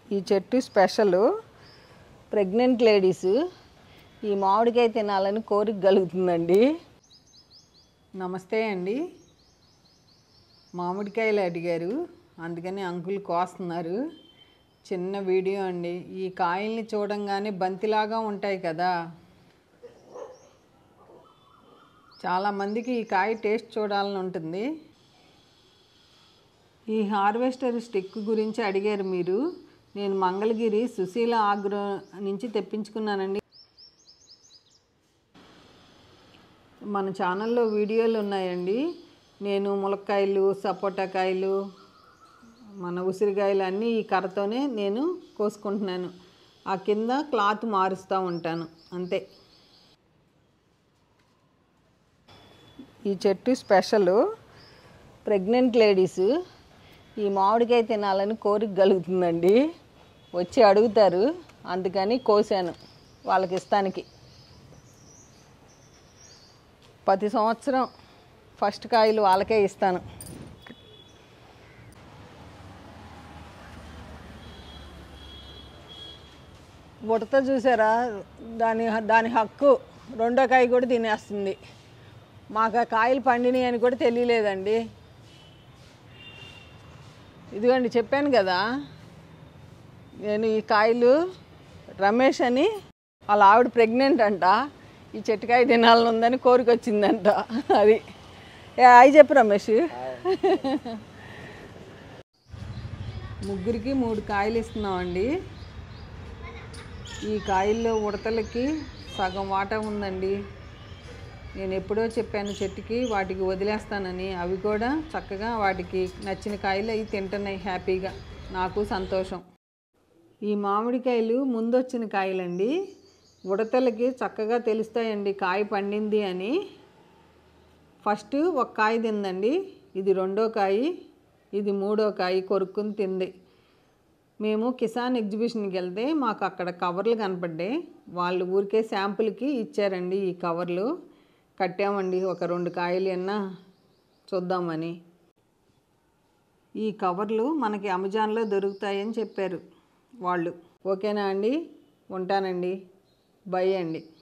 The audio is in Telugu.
ఈ చెట్టు స్పెషల్ ప్రెగ్నెంట్ లేడీస్ ఈ మామిడికాయ తినాలని కోరిక కలుగుతుందండి నమస్తే అండి మామిడికాయలు అడిగారు అందుకని అంకుల్ కోస్తున్నారు చిన్న వీడియో అండి ఈ కాయల్ని చూడంగానే బంతిలాగా ఉంటాయి కదా చాలామందికి ఈ కాయ టేస్ట్ చూడాలని ఉంటుంది ఈ హార్వెస్టర్ స్టిక్ గురించి అడిగారు మీరు నేను మంగళగిరి సుశీల ఆగ్రో నుంచి తెప్పించుకున్నానండి మన ఛానల్లో వీడియోలు ఉన్నాయండి నేను ములక్కాయలు సపోటాకాయలు మన ఉసిరికాయలు అన్నీ ఈ కర్రతోనే నేను కోసుకుంటున్నాను ఆ కింద క్లాత్ మారుస్తూ ఉంటాను అంతే ఈ చెట్టు స్పెషల్ ప్రెగ్నెంట్ లేడీస్ ఈ మామిడికాయ తినాలని కోరిక కలుగుతుందండి వచ్చి అడుగుతారు అందుకని కోసాను వాళ్ళకి ఇస్తానికి ప్రతి సంవత్సరం ఫస్ట్ కాయలు వాళ్ళకే ఇస్తాను ఉడత చూసారా దాని దాని హక్కు రెండో కాయ కూడా తినేస్తుంది మాకు ఆ కాయలు పండినాయి అని కూడా తెలియలేదండి ఇదిగోండి చెప్పాను కదా నేను ఈ కాయలు రమేష్ అని వాళ్ళ ఆవిడ ప్రెగ్నెంట్ అంట ఈ చెట్టుకాయ తినాలని ఉందని కోరిక వచ్చిందంట అది ఏ అయి చెప్పు రమేష్ ముగ్గురికి మూడు కాయలు ఇస్తున్నామండి ఈ కాయల్లో ఉడతలకి సగం వాటా ఉందండి నేను ఎప్పుడో చెప్పాను చెట్టుకి వాటికి వదిలేస్తానని అవి కూడా చక్కగా వాటికి నచ్చిన కాయలు అవి తింటున్నాయి హ్యాపీగా నాకు సంతోషం ఈ మామిడికాయలు ముందొచ్చిన కాయలండి ఉడతలకి చక్కగా తెలుస్తాయండి కాయ పండింది అని ఫస్ట్ ఒక కాయ తిందండి ఇది రెండో కాయ ఇది మూడో కాయ కొరుక్కుని తింది మేము కిసాన్ ఎగ్జిబిషన్కి వెళ్తే మాకు అక్కడ కవర్లు కనపడ్డాయి వాళ్ళు ఊరికే శాంపుల్కి ఇచ్చారండి ఈ కవర్లు కట్టామండి ఒక రెండు కాయలు అన్నా చూద్దామని ఈ కవర్లు మనకి అమెజాన్లో దొరుకుతాయని చెప్పారు వాళ్ళు ఓకేనా అండి ఉంటానండి బై అండి